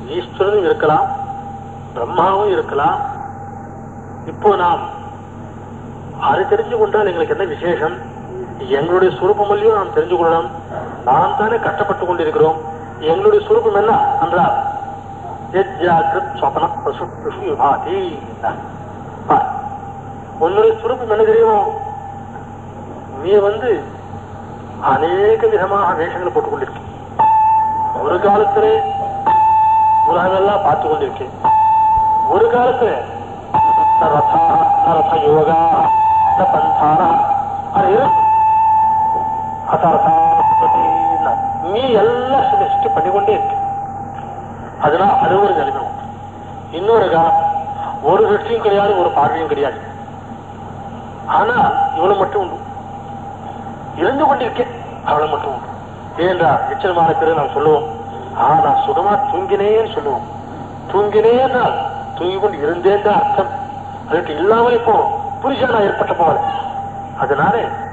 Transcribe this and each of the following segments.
ஈஸ்வரனும் இருக்கலாம் பிரம்மாவும் இருக்கலாம் இப்போ நாம் அது தெரிஞ்சு கொண்டால் எங்களுக்கு என்ன விசேஷம் எங்களுடைய சுரூபமல்லையும் நாம் தெரிஞ்சு கொள்ளணும் நாம் தானே கஷ்டப்பட்டு கொண்டிருக்கிறோம் எங்களுடைய சுரூபம் என்ன என்றால் ஜாகிரத் சொபன பசு பசு விபாதி பார். உன்னுடைய சுரூபம் என்ன தெரியுமோ நீ வந்து அநேக விதமாக வேஷங்களை போட்டுக் கொண்டிருக்க ஒரு காலத்திலே உலகமெல்லாம் பார்த்து கொண்டிருக்கேன் ஒரு காலத்துல ந ரதா ந ரத யோகா ந பந்தாரா அது இருக்கு அதர்த்தா, பிரதின்னா. நீ எல்லாம் சிருஷ்டி பண்ணிக்கொண்டே இருக்கு அதனால அது ஒரு நிலைமை உண்டு. இன்னொரு காலம் ஒரு வெற்றியும் கிடையாது ஒரு பார்வையும் கிடையாது ஆனா இவ்வளவு மட்டும் உண்டு இருந்து கொண்டிருக்கேன் அவ்வளவு மட்டும் உண்டு ஏனென்றால் நிச்சயமான பிறகு நாம் சொல்லுவோம் ஆ நான் சுகமா தூங்கினேன்னு சொல்லுவோம் தூங்கினேன்னா தூங்கி கொண்டு இருந்தேன் தான் அர்த்தம் அதுக்கு இல்லாமலே போகும் புருஷனா ஏற்பட்ட போல அதனால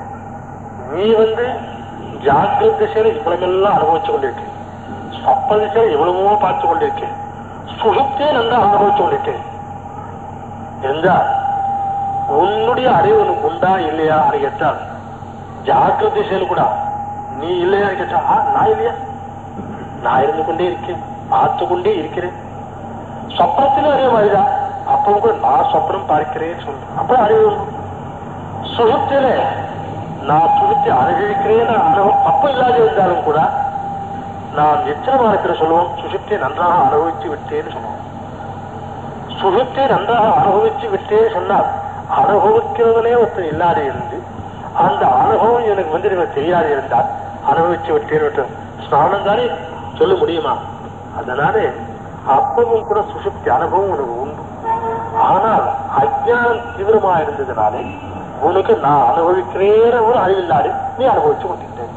நீ வந்து ஜாக்கிரத திசையில இவ்வளவெல்லாம் அனுபவிச்சு கொண்டிருக்கேன் சொப்ப திசையில எவ்வளவோ பார்த்து கொண்டிருக்கேன் சுகத்தே நன்றா அனுபவிச்சு கொண்டிருக்கேன் இருந்தா உன்னுடைய அறிவு உனக்கு உண்டா இல்லையா అని கேட்டால் ஜாக்கிரத திசையில் கூட நீ இல்லையா கேட்டா "ஆ, நான் இல்லையா நான் இருந்து கொண்டே இருக்கேன் பார்த்து கொண்டே இருக்கிறேன் சொப்னத்திலும் அதே மாதிரிதான் அப்பவும் கூட நான் சொப்னம் பார்க்கிறேன் சொல்றேன் அப்ப அறிவு வரும். சுகத்தில நான் சுகத்தை அனுபவிக்கிறேன் அனுபவம் அப்ப இல்லாத இருந்தாலும் கூட நான் எச்சரமா இருக்கிற சொல்லுவோம் சுகத்தை நன்றாக அனுபவித்து விட்டேன்னு சொல்லுவோம் சுகத்தை நன்றாக அனுபவித்து விட்டேன்னு சொன்னால் அனுபவிக்கிறவனே ஒருத்தன் இல்லாத இருந்து அந்த அனுபவம் எனக்கு வந்து எனக்கு தெரியாது இருந்தால் அனுபவிச்சு விட்டேன் விட்டு ஸ்நானம் தானே சொல்ல முடியுமா அதனால அப்பவும் கூட சுசுப்தி அனுபவம் உனக்கு உண்டு ஆனால் அஜ்ஞானம் தீவிரமா இருந்ததுனாலே உனக்கு நான் அனுபவிக்கிறேன் ஒரு அறிவில்லாது நீ அனுபவிச்சு கொண்டிருந்தேன்